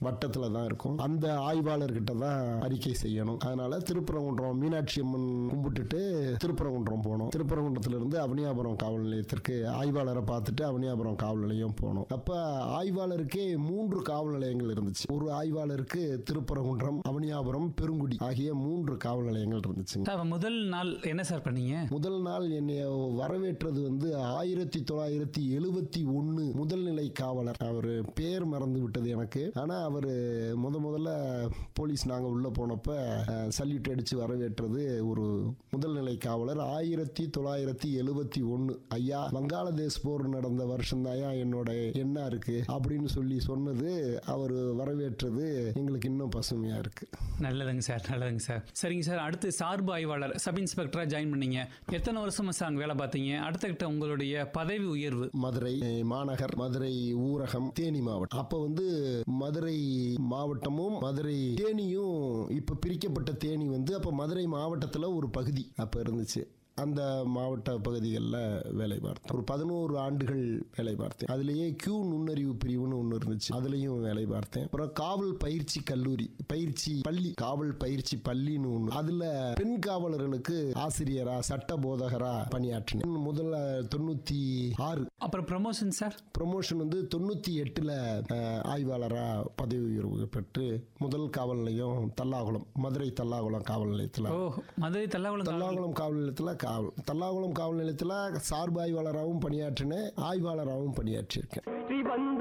வட்டத்துல தான் இருக்கும் அந்த ஆய்வாளர்கிட்ட தான் அறிக்கை செய்யணும் அதனால திருப்பரங்குன்றம் மீனாட்சி அம்மன் கும்பிட்டுட்டு திருப்பரங்குன்றம் போனோம் திருப்பரங்குன்றத்துல இருந்து அவனியாபுரம் காவல் நிலையத்திற்கு ஆய்வாளரை பார்த்துட்டு அவனியாபுரம் காவல் நிலையம் போனோம் அப்ப ஆய்வாளருக்கே மூன்று காவல் நிலையங்கள் இருந்துச்சு ஒரு ஆய்வாளருக்கு திருப்பரங்குன்றம் அவனியாபுரம் பெருங்குடி ஆகிய மூன்று காவல் நிலையங்கள் இருந்துச்சுங்க சார் முதல் நாள் என்ன சார் பண்ணீங்க முதல் நாள் என்னை வரவேற்றது வந்து ஆயிரத்தி தொள்ளாயிரத்தி எழுவத்தி ஒன்னு முதல் நிலை காவலர் அவர் பேர் மறந்து விட்டது எனக்கு ஆனா அவர் முத முதல்ல போலீஸ் நாங்க உள்ள போனப்ப சல்யூட் அடிச்சு வரவேற்றது ஒரு முதல் நிலை காவலர் ஆயிரத்தி தொள்ளாயிரத்தி எழுவத்தி ஒன்னு ஐயா வங்காளதேஷ் போர் நடந்த வருஷம் என்னோட எண்ணா இருக்கு அப்படின்னு சொல்லி சொன்னது அவர் வரவேற்றது எங்களுக்கு இன்னும் பசுமையா இருக்கு நல்லதுங்க சார் நல்லதுங்க சார் சரிங்க சார் அடுத்து சார்பு ஆய்வாளர் சப் இன்ஸ்பெக்டரா ஜாயின் பண்ணீங்க எத்தனை வருஷமா சார் அங்கே வேலை பார்த்தீங்க அடுத்த கிட்ட உங்களுடைய பதவி உயர்வு மதுரை அஹ், மாநகர் மதுரை ஊரகம் தேனி மாவட்டம் அப்ப வந்து மதுரை மாவட்டமும் மதுரை தேனியும் இப்ப பிரிக்கப்பட்ட தேனி வந்து அப்ப மதுரை மாவட்டத்துல ஒரு பகுதி அப்ப இருந்துச்சு அந்த மாவட்ட பகுதிகளில் வேலை பார்த்தேன் ஒரு பதினோரு ஆண்டுகள் வேலை பார்த்தேன் அதுலேயே கியூ நுண்ணறிவு பிரிவுன்னு ஒன்று இருந்துச்சு அதுலேயும் வேலை பார்த்தேன் அப்புறம் காவல் பயிற்சி கல்லூரி பயிற்சி பள்ளி காவல் பயிற்சி பள்ளின்னு ஒன்று அதில் பெண் காவலர்களுக்கு ஆசிரியரா சட்ட போதகரா பணியாற்றினேன் முதல்ல தொண்ணூற்றி ஆறு அப்புறம் ப்ரமோஷன் சார் ப்ரொமோஷன் வந்து தொண்ணூற்றி எட்டில் ஆய்வாளராக பதவி உயர்வு பெற்று முதல் காவல் நிலையம் தல்லாகுளம் மதுரை தல்லாகுளம் காவல் நிலையத்தில் ஓ மதுரை தல்லாகுளம் தல்லாகுளம் காவல் நிலையத்தில் காவல் தல்லாகுளம் காவல் நிலையத்தில் சார்பு ஆய்வாளராகவும் பணியாற்றினேன் ஆய்வாளராகவும் பணியாற்றியிருக்கேன்